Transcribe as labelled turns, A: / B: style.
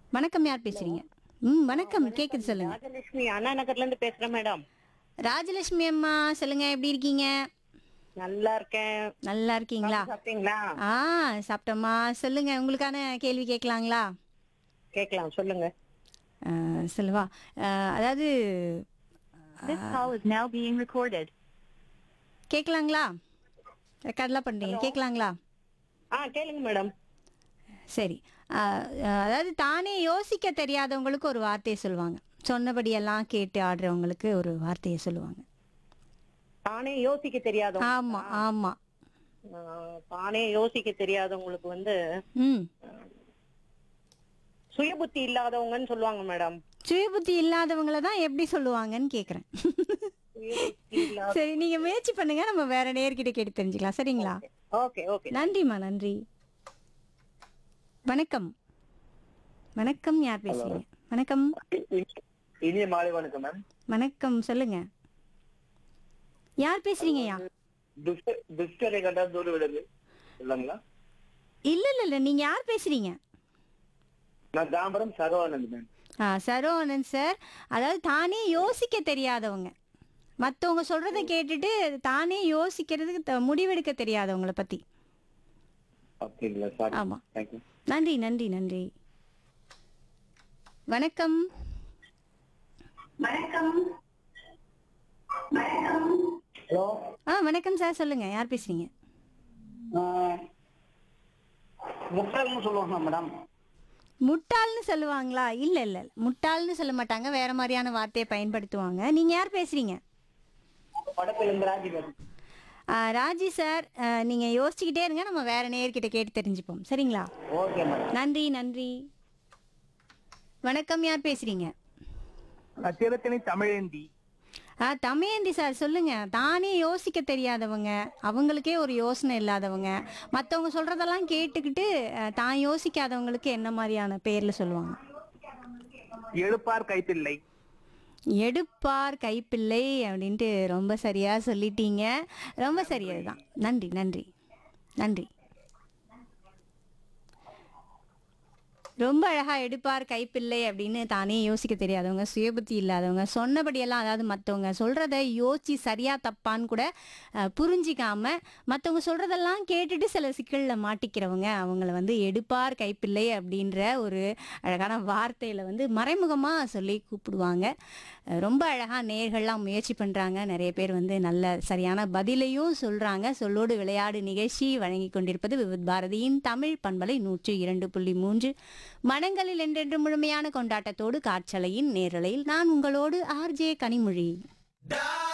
A: வணக்கம் யார் பேசுறீங்க ம் வணக்கம் கேக்குது சொல்லுங்க
B: ராஜலட்சுமி அண்ணா நகர்ல இருந்து பேசுறேன் மேடம்
A: ராஜலட்சுமி அம்மா சொல்லுங்க எப்படி இருக்கீங்க
B: நல்லா இருக்கேன்
A: நல்லா இருக்கீங்களா
B: சாப்பிட்டீங்களா
A: ஆ சாப்பிட்டோம்மா சொல்லுங்க உங்களுக்கான கேள்வி கேட்கலாங்களா
B: கேக்கலாம் சொல்லுங்க
A: ஆ, சொல்லவா ஆ, அதாவது
C: This call is now being recorded.
A: கேட்கலாங்களா ரெக்கார்ட்லாம் பண்ணுறீங்க கேட்கலாங்களா
B: ஆ கேளுங்க மேடம்
A: சரி ஆ, ஆ, அதாவது தானே யோசிக்க தெரியாதவங்களுக்கு ஒரு வார்த்தையை சொல்லுவாங்க சொன்னபடியெல்லாம் கேட்டு ஆடுறவங்களுக்கு ஒரு வார்த்தையை சொல்லுவாங்க
B: தானே யோசிக்க தெரியாதவங்க
A: ஆமா ஆமா
B: ஆ, தானே யோசிக்க தெரியாதவங்களுக்கு வந்து
A: ம்
B: சுயபுத்தி இல்லாதவங்கன்னு சொல்லுவாங்க மேடம்
A: சுயபுத்தி இல்லாதவங்கள தான் எப்படி சொல்லுவாங்கன்னு கேக்குறேன்
B: சுயபுத்தி இல்லாத
A: சரி நீங்க முயற்சி பண்ணுங்க நம்ம வேற நேர்கிட்ட கேட்டு தெரிஞ்சுக்கலாம் சரிங்களா
B: ஓகே ஓகே
A: நன்றிம்மா நன்றி வணக்கம் வணக்கம் யார் பேசுறீங்க வணக்கம்
D: இனிய மாலை வணக்கம் மேம்
A: வணக்கம் சொல்லுங்க யார் பேசுறீங்கய்யா
D: துஷ்ட துஷ்டரை கண்டா தூர விடுது இல்லைங்களா
A: இல்ல இல்ல இல்ல நீங்க யார் பேசுறீங்க
D: நான் தாம்பரம் சரவானந்த் மேம்
A: ஆ சரவணன் சார் அதாவது தானே யோசிக்க தெரியாதவங்க மத்தவங்க சொல்றத கேட்டுட்டு தானே யோசிக்கிறதுக்கு த- முடிவெடுக்க தெரியாதவங்கள பத்தி
D: அப்படிங்களா சாரி
A: ஆமா.
D: தேங்க்யூ
A: நன்றி நன்றி நன்றி வணக்கம்
D: ஹலோ
A: ஆ வணக்கம் சார் சொல்லுங்க யார் பேசுறீங்க
D: முட்டாள்னு சொல்லுவாங்க மேடம்
A: முட்டாள்னு சொல்லுவாங்களா இல்ல இல்ல இல்ல. முட்டாள்னு சொல்ல மாட்டாங்க வேற மாதிரியான வார்த்தையை பயன்படுத்துவாங்க நீங்க யார் பேசுறீங்க
D: படத்துல இருந்து ராஜி மேம்
A: ஆ, ராஜி சார் ஆ, நீங்க யோசிச்சுக்கிட்டே இருங்க நம்ம வேற நேர்கிட்ட கேட்டு தெரிஞ்சுப்போம் சரிங்களா
D: ஓகே மேடம்
A: நன்றி நன்றி வணக்கம் யார் பேசுறீங்க
D: திருத்தணி தமிழேந்தி
A: ஆ தமயந்தி சார் சொல்லுங்க தானே யோசிக்க தெரியாதவங்க அவங்களுக்கே ஒரு யோசனை இல்லாதவங்க மற்றவங்க சொல்றதெல்லாம் கேட்டுக்கிட்டு அஹ், தான் யோசிக்காதவங்களுக்கு என்ன மாதிரியான பேர்ல சொல்லுவாங்க
D: எழுப்பார் கைப்பிள்ளை
A: எடுப்பார் கைப்பிள்ளை அப்படின்ட்டு ரொம்ப சரியா சொல்லிட்டீங்க ரொம்ப சரியாதுதான் நன்றி நன்றி நன்றி ரொம்ப அழகா எடுப்பார் கைப்பிள்ளை அப்படின்னு தானே யோசிக்க தெரியாதவங்க சுயபுத்தி இல்லாதவங்க சொன்னபடியெல்லாம் அதாவது மற்றவங்க சொல்றத யோசிச்சு சரியா தப்பான்னு கூட அஹ், புரிஞ்சிக்காம மற்றவங்க சொல்றதெல்லாம் கேட்டுட்டு சில சிக்கல்ல மாட்டிக்கிறவங்க அவங்கள வந்து எடுப்பார் கைப்பிள்ளை அப்படின்ற ஒரு அழகான வார்த்தையில வந்து மறைமுகமா சொல்லி கூப்பிடுவாங்க அஹ், ரொம்ப அழகா நேர்கள்லாம் முயற்சி பண்றாங்க நிறைய பேர் வந்து நல்ல சரியான பதிலையும் சொல்றாங்க சொல்லோடு விளையாடு நிகழ்ச்சி வழங்கி கொண்டிருப்பது விவித் பாரதியின் தமிழ் பண்பலை நூற்றி இரண்டு புள்ளி மூன்று மனங்களில் என்றென்று முழுமையான கொண்டாட்டத்தோடு காற்றலையின் நேரலையில் நான் உங்களோடு ஆர்ஜே கனிமொழி